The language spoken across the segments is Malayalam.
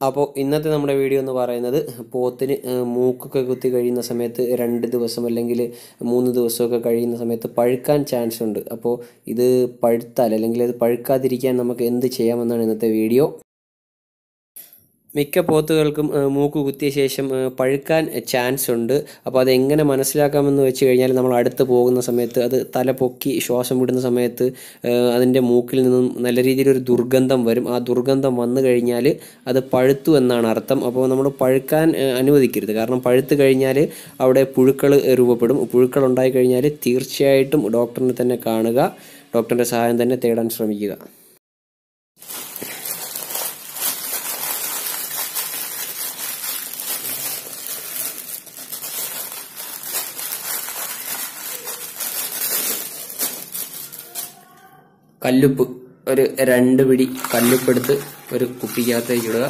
അപ്പോൾ ഇന്നത്തെ നമ്മുടെ വീഡിയോ എന്ന് പറയുന്നത് പോത്തിന് ഏഹ്, മൂക്കൊക്കെ കുത്തി കഴിയുന്ന സമയത്ത് രണ്ട് ദിവസം അല്ലെങ്കിൽ മൂന്ന് ദിവസമൊക്കെ കഴിയുന്ന സമയത്ത് പഴുക്കാൻ ചാൻസ് ഉണ്ട് അപ്പോൾ ഇത് പഴുത്താൽ അല്ലെങ്കിൽ അത് പഴുക്കാതിരിക്കാൻ നമുക്ക് എന്ത് ചെയ്യാമെന്നാണ് ഇന്നത്തെ വീഡിയോ മിക്ക പോത്തുകൾക്കും ഏഹ്, മൂക്ക് കുത്തിയ ശേഷം ഏഹ്, പഴുക്കാൻ ചാൻസ് ഉണ്ട് അപ്പോൾ അതെങ്ങനെ മനസ്സിലാക്കാമെന്ന് വെച്ച് കഴിഞ്ഞാൽ നമ്മൾ അടുത്ത് പോകുന്ന സമയത്ത് അത് തല പൊക്കി ശ്വാസം വിടുന്ന സമയത്ത് ഏഹ്, അതിൻ്റെ മൂക്കിൽ നിന്നും നല്ല രീതിയിൽ ഒരു ദുർഗന്ധം വരും ആ ദുർഗന്ധം വന്നു കഴിഞ്ഞാൽ അത് പഴുത്തു എന്നാണ് അർത്ഥം അപ്പോൾ നമ്മൾ പഴുക്കാൻ ഏഹ്, അനുവദിക്കരുത് കാരണം പഴുത്ത് കഴിഞ്ഞാൽ അവിടെ പുഴുക്കൾ രൂപപ്പെടും പുഴുക്കൾ ഉണ്ടായി കഴിഞ്ഞാൽ തീർച്ചയായിട്ടും ഡോക്ടറിനെ തന്നെ കാണുക ഡോക്ടറിൻ്റെ സഹായം തന്നെ തേടാൻ ശ്രമിക്കുക കല്ലുപ്പ് ഒരു രണ്ട് പിടി കല്ലുപ്പ് എടുത്ത് ഒരു കുപ്പിക്കകത്തേക്ക് ഇടുക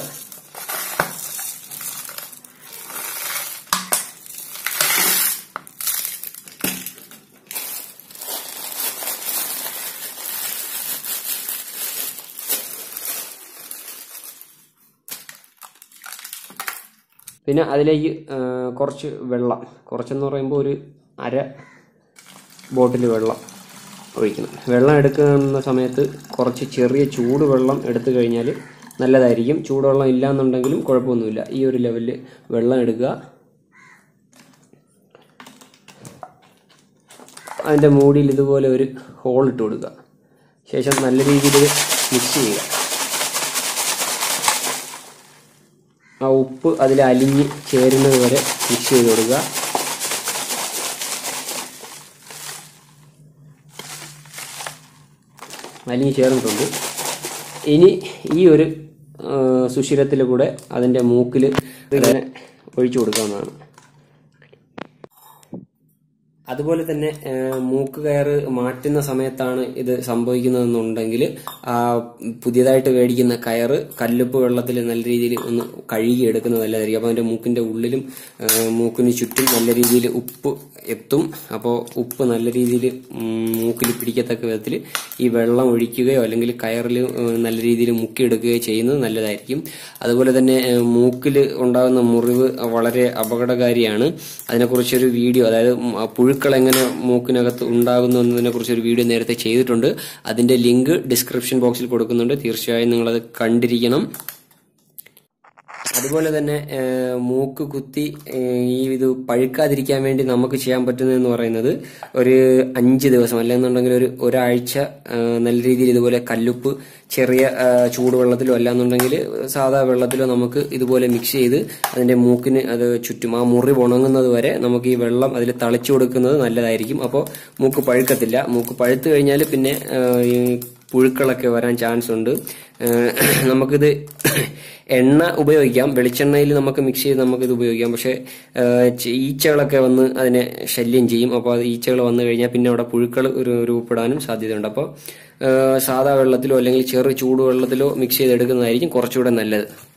പിന്നെ അതിലേക്ക് ആ, കുറച്ച് വെള്ളം കുറച്ചെന്ന് പറയുമ്പോൾ ഒരു അര ബോട്ടിൽ വെള്ളം ഒഴിക്കണം വെള്ളം എടുക്കുന്ന സമയത്ത് കുറച്ച് ചെറിയ ചൂടുവെള്ളം എടുത്തു കഴിഞ്ഞാൽ നല്ലതായിരിക്കും ചൂടുവെള്ളം ഇല്ലാന്നുണ്ടെങ്കിലും കുഴപ്പമൊന്നുമില്ല ഈ ഒരു ലെവലിൽ വെള്ളം എടുക്കുക അതിൻ്റെ മൂടിയിൽ ഇതുപോലെ ഒരു ഹോൾ ഇട്ട് കൊടുക്കുക ശേഷം നല്ല രീതിയിൽ മിക്സ് ചെയ്യുക ആ ഉപ്പ് അതിൽ അലിഞ്ഞ് ചേരുന്നത് വരെ മിക്സ് ചെയ്ത് കൊടുക്കുക അലിഞ്ഞ് ചേർന്നിട്ടുണ്ട് ഇനി ഈ ഒരു സുഷിരത്തിൽ കൂടെ അതിൻ്റെ മൂക്കിൽ ഇങ്ങനെ ഒഴിച്ചു കൊടുക്കാവുന്നതാണ് അതുപോലെ തന്നെ ആ, മൂക്ക് കയറ് മാറ്റുന്ന സമയത്താണ് ഇത് സംഭവിക്കുന്നതെന്നുണ്ടെങ്കിൽ ആ പുതിയതായിട്ട് മേടിക്കുന്ന കയറ് കല്ലുപ്പ് വെള്ളത്തിൽ നല്ല രീതിയിൽ ഒന്ന് കഴുകി എടുക്കുന്നത് നല്ലതായിരിക്കും അപ്പോൾ അതിന്റെ മൂക്കിന്റെ ഉള്ളിലും ആ, മൂക്കിന് ചുറ്റും നല്ല രീതിയിൽ ഉപ്പ് എത്തും അപ്പോൾ ഉപ്പ് നല്ല രീതിയിൽ മൂക്കിൽ പിടിക്കത്തക്ക വിധത്തിൽ ഈ വെള്ളം ഒഴിക്കുകയോ അല്ലെങ്കിൽ കയറിൽ നല്ല രീതിയിൽ മുക്കിയെടുക്കുകയോ ചെയ്യുന്നത് നല്ലതായിരിക്കും അതുപോലെ തന്നെ മൂക്കിൽ ഉണ്ടാകുന്ന മുറിവ് വളരെ അപകടകാരിയാണ് അതിനെക്കുറിച്ചൊരു വീഡിയോ അതായത് ഉം, ആ പുഴുക്കൾ എങ്ങനെ മൂക്കിനകത്ത് ഉണ്ടാകുന്നു എന്നതിനെ കുറിച്ച് ഒരു വീഡിയോ നേരത്തെ ചെയ്തിട്ടുണ്ട് അതിന്റെ ലിങ്ക് ഡിസ്ക്രിപ്ഷൻ ബോക്സിൽ കൊടുക്കുന്നുണ്ട് തീർച്ചയായും നിങ്ങളത് കണ്ടിരിക്കണം അതുപോലെ തന്നെ ഏഹ്, മൂക്ക് കുത്തി ഏഹ്, ഈ ഇത് പഴുക്കാതിരിക്കാൻ വേണ്ടി നമുക്ക് ചെയ്യാൻ പറ്റുന്നതെന്ന് പറയുന്നത് ഒരു അഞ്ച് ദിവസം അല്ലെന്നുണ്ടെങ്കിൽ ഒരു ഒരാഴ്ച ഏഹ്, നല്ല രീതിയിൽ ഇതുപോലെ കല്ലുപ്പ് ചെറിയ ഏഹ്, ചൂടുവെള്ളത്തിലോ അല്ലാന്നുണ്ടെങ്കിൽ സാധാ വെള്ളത്തിലോ നമുക്ക് ഇതുപോലെ മിക്സ് ചെയ്ത് അതിന്റെ മൂക്കിന് അത് ചുറ്റും ആ മുറി ഉണങ്ങുന്നത് വരെ നമുക്ക് ഈ വെള്ളം അതിൽ തളിച്ചു കൊടുക്കുന്നത് നല്ലതായിരിക്കും അപ്പോൾ മൂക്ക് പഴുക്കത്തില്ല മൂക്ക് പഴുത്തു കഴിഞ്ഞാൽ പിന്നെ ഏഹ്, ഈ പുഴുക്കളൊക്കെ വരാൻ ചാൻസ് ഉണ്ട് ഏഹ് നമുക്കിത് എണ്ണ ഉപയോഗിക്കാം വെളിച്ചെണ്ണയിൽ നമുക്ക് മിക്സ് ചെയ്ത് നമുക്കിത് ഉപയോഗിക്കാം പക്ഷേ ഏഹ് ചെ- ഈച്ചകളൊക്കെ വന്ന് അതിനെ ശല്യം ചെയ്യും അപ്പോൾ അത് ഈച്ചകൾ വന്നു കഴിഞ്ഞാൽ പിന്നെ അവിടെ പുഴുക്കൾ ഒരു രൂപപ്പെടാനും സാധ്യതയുണ്ട് അപ്പോൾ ഏഹ് സാധാ വെള്ളത്തിലോ അല്ലെങ്കിൽ ചെറു ചൂടുവെള്ളത്തിലോ മിക്സ് ചെയ്തെടുക്കുന്നതായിരിക്കും കുറച്ചുകൂടെ നല്ലത്